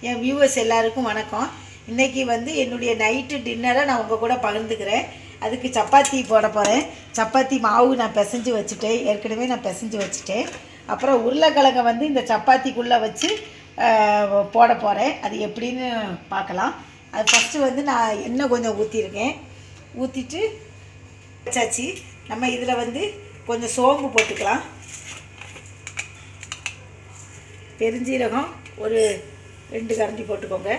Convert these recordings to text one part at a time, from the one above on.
என் viewers எல்லாருக்கும் வணக்கம் இன்றைக்கி வந்து என்னுடைய நைட்டு டின்னரை நான் உங்கள் கூட பகிர்ந்துக்கிறேன் அதுக்கு சப்பாத்தி போட போகிறேன் சப்பாத்தி மாவு நான் பிசைஞ்சு வச்சுட்டேன் ஏற்கனவே நான் பிசைஞ்சு வச்சுட்டேன் அப்புறம் உருளைக்கிழங்கை வந்து இந்த சப்பாத்திக்குள்ளே வச்சு ஆஹ், போட போகிறேன் அது எப்படின்னு பார்க்கலாம் அது ஃபஸ்ட்டு வந்து நான் எண்ணெய் கொஞ்சம் ஊற்றிருக்கேன் ஊற்றிட்டு வச்சாச்சு நம்ம இதில் வந்து கொஞ்சம் சோம்பு போட்டுக்கலாம் பெருஞ்சீரகம் ஒரு ரெண்டு கரண்டி போட்டுக்கோங்க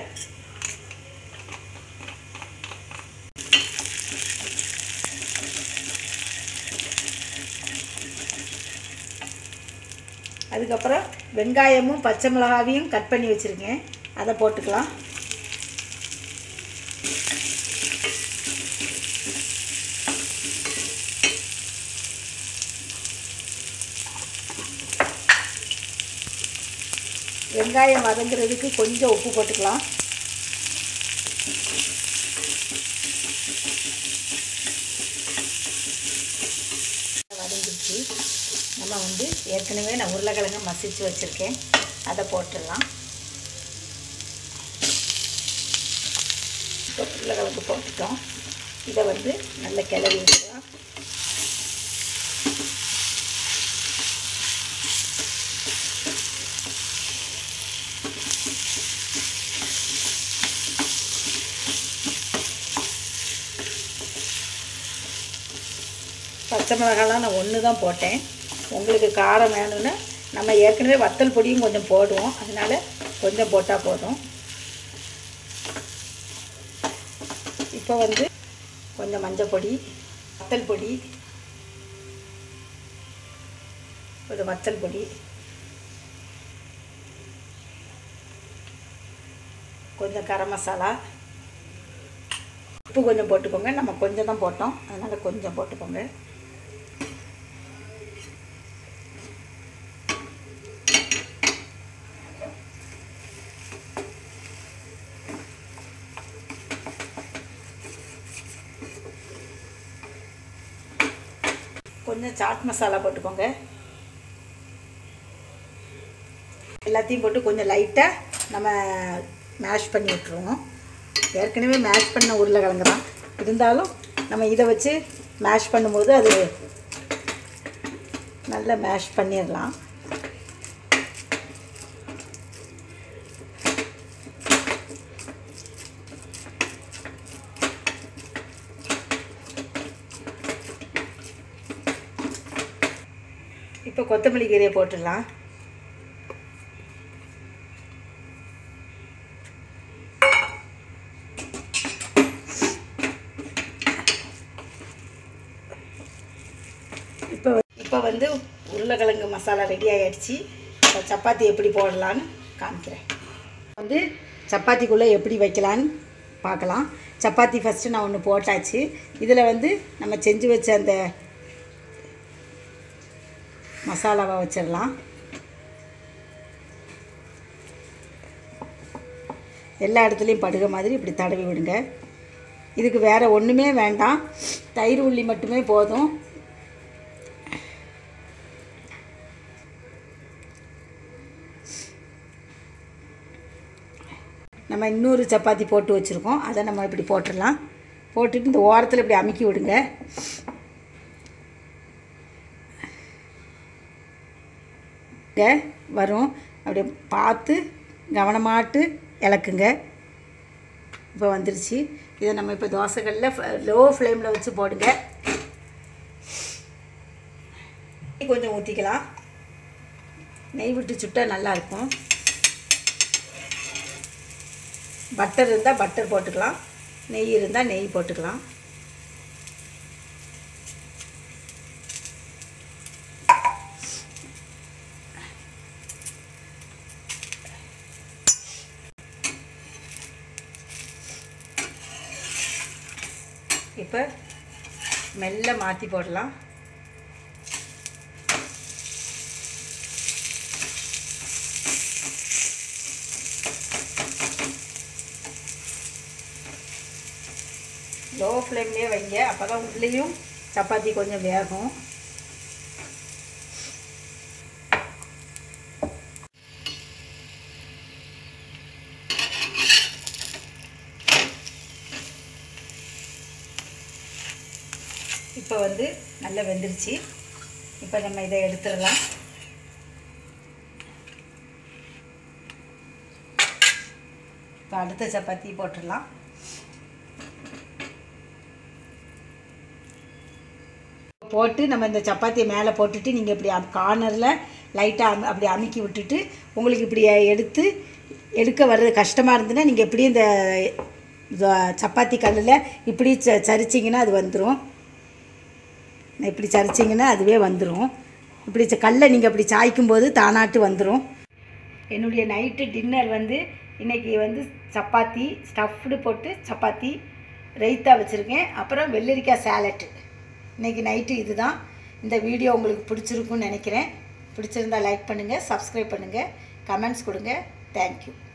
அதுக்கப்புறம் வெங்காயமும் பச்சை மிளகாவையும் கட் பண்ணி வச்சுருக்கேன் அதை போட்டுக்கலாம் வெங்காயம் வதங்குறதுக்கு கொஞ்சம் உப்பு போட்டுக்கலாம் வதங்கிடுச்சு நம்ம வந்து ஏற்கனவே நான் உருளைக்கிழங்கு மசிச்சு வச்சுருக்கேன் அதை போட்டுடலாம் இப்போ உருளைக்கிழங்கு போட்டுட்டோம் இதை வந்து நல்லா கிளறி விட்டுக்கலாம் பச்சை மிளகாலாம் நான் ஒன்று தான் போட்டேன் உங்களுக்கு காரம் வேணும்னு நம்ம ஏற்கனவே வத்தல் பொடியும் கொஞ்சம் போடுவோம் அதனால் கொஞ்சம் போட்டால் போதும் இப்போ வந்து கொஞ்சம் மஞ்சள் பொடி வத்தல் பொடி ஒரு வத்தல் பொடி கொஞ்சம் கரம் மசாலா உப்பு கொஞ்சம் போட்டுக்கோங்க நம்ம கொஞ்சம் தான் போட்டோம் அதனால் கொஞ்சம் போட்டுக்கோங்க கொஞ்சம் சாட் மசாலா போட்டுக்கோங்க எல்லாத்தையும் போட்டு கொஞ்சம் லைட்டாக நம்ம மேஷ் பண்ணி விட்டுருவோம் ஏற்கனவே மேஷ் பண்ண உருளைக்கிழங்கு தான் இருந்தாலும் நம்ம இதை வச்சு மேஷ் பண்ணும்போது அது நல்லா மேஷ் பண்ணிடலாம் இப்போ கொத்தமல்லி கீரையை போட்டுடலாம் இப்போ இப்போ வந்து உருளைக்கிழங்கு மசாலா ரெடி ஆகிடுச்சு இப்போ சப்பாத்தி எப்படி போடலான்னு காமிக்கிறேன் வந்து சப்பாத்திக்குள்ளே எப்படி வைக்கலான்னு பார்க்கலாம் சப்பாத்தி ஃபஸ்ட்டு நான் ஒன்று போட்டாச்சு இதில் வந்து நம்ம செஞ்சு வச்ச அந்த மசாலாவை வச்சிடலாம் எல்லா இடத்துலையும் படுக மாதிரி இப்படி தடவி விடுங்க இதுக்கு வேறு ஒன்றுமே வேண்டாம் தயிர் உள்ளி மட்டுமே போதும் நம்ம இன்னொரு சப்பாத்தி போட்டு வச்சுருக்கோம் அதை நம்ம இப்படி போட்டுடலாம் போட்டுட்டு இந்த ஓரத்தில் இப்படி அமுக்கி விடுங்க இங்க வரும் அப்படியே பார்த்து கவனமாட்டு இலக்குங்க இப்போ வந்துருச்சு இதை நம்ம இப்போ தோசைகளில் லோ ஃப்ளேமில் வச்சு போடுங்க நெய் கொஞ்சம் ஊற்றிக்கலாம் நெய் விட்டு சுட்டா நல்லாயிருக்கும் பட்டர் இருந்தால் பட்டர் போட்டுக்கலாம் நெய் இருந்தால் நெய் போட்டுக்கலாம் இப்போ மெல்ல மாற்றி போடலாம் லோ ஃப்ளேம்லேயே வைங்க அப்போ தான் உள்ளேயும் சப்பாத்தி கொஞ்சம் வேகும் இப்போ வந்து நல்லா வெந்துருச்சு இப்போ நம்ம இதை எடுத்துடலாம் இப்போ அடுத்த சப்பாத்தி போட்டுடலாம் போட்டு நம்ம இந்த சப்பாத்தியை மேலே போட்டுட்டு நீங்கள் இப்படி கார்னரில் லைட்டாக அப்படி அமுக்கி விட்டுட்டு உங்களுக்கு இப்படி எடுத்து எடுக்க வர்றது கஷ்டமாக இருந்ததுன்னா நீங்கள் எப்படி இந்த இந்த சப்பாத்தி கல்லில் இப்படி ச சரிச்சிங்கன்னா அது வந்துடும் இப்படி சரிச்சிங்கன்னா அதுவே வந்துடும் இப்படி ச- கல்லை நீங்கள் அப்படி சாய்க்கும் போது தானாட்டு வந்துடும் என்னுடைய நைட்டு டின்னர் வந்து இன்றைக்கி வந்து சப்பாத்தி ஸ்டஃப்டு போட்டு சப்பாத்தி ரைத்தா வச்சுருக்கேன் அப்புறம் வெள்ளரிக்காய் சேலட்டு இன்றைக்கி நைட்டு இதுதான் இந்த வீடியோ உங்களுக்கு பிடிச்சிருக்குன்னு நினைக்கிறேன் பிடிச்சிருந்தா லைக் பண்ணுங்கள் சப்ஸ்கிரைப் பண்ணுங்கள் கமெண்ட்ஸ் கொடுங்க தேங்க்யூ